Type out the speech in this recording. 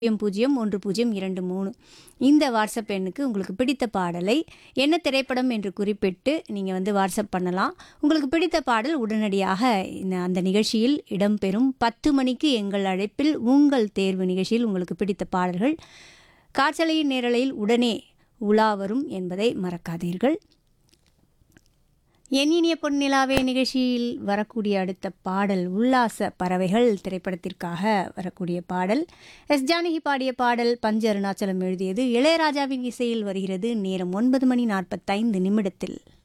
பூஜ்ஜியம் பூஜ்ஜியம் ஒன்று பூஜ்ஜியம் இரண்டு மூணு இந்த வாட்ஸ்அப் எண்ணுக்கு உங்களுக்கு பிடித்த பாடலை என்ன திரைப்படம் என்று குறிப்பிட்டு நீங்கள் வந்து வாட்ஸ்அப் பண்ணலாம் உங்களுக்கு பிடித்த பாடல் உடனடியாக இந்த அந்த நிகழ்ச்சியில் இடம்பெறும் பத்து மணிக்கு எங்கள் அழைப்பில் உங்கள் தேர்வு நிகழ்ச்சியில் உங்களுக்கு பிடித்த பாடல்கள் காற்றலையின் நேரலையில் உடனே உலா வரும் என்பதை மறக்காதீர்கள் என் இனிய பொன்னிலாவே நிகழ்ச்சியில் வரக்கூடிய அடுத்த பாடல் உல்லாச பறவைகள் திரைப்படத்திற்காக வரக்கூடிய பாடல் எஸ் ஜானகி பாடிய பாடல் பஞ்ச அருணாச்சலம் எழுதியது இளையராஜாவின் இசையில் வருகிறது நேரம் ஒன்பது மணி நாற்பத்தைந்து நிமிடத்தில்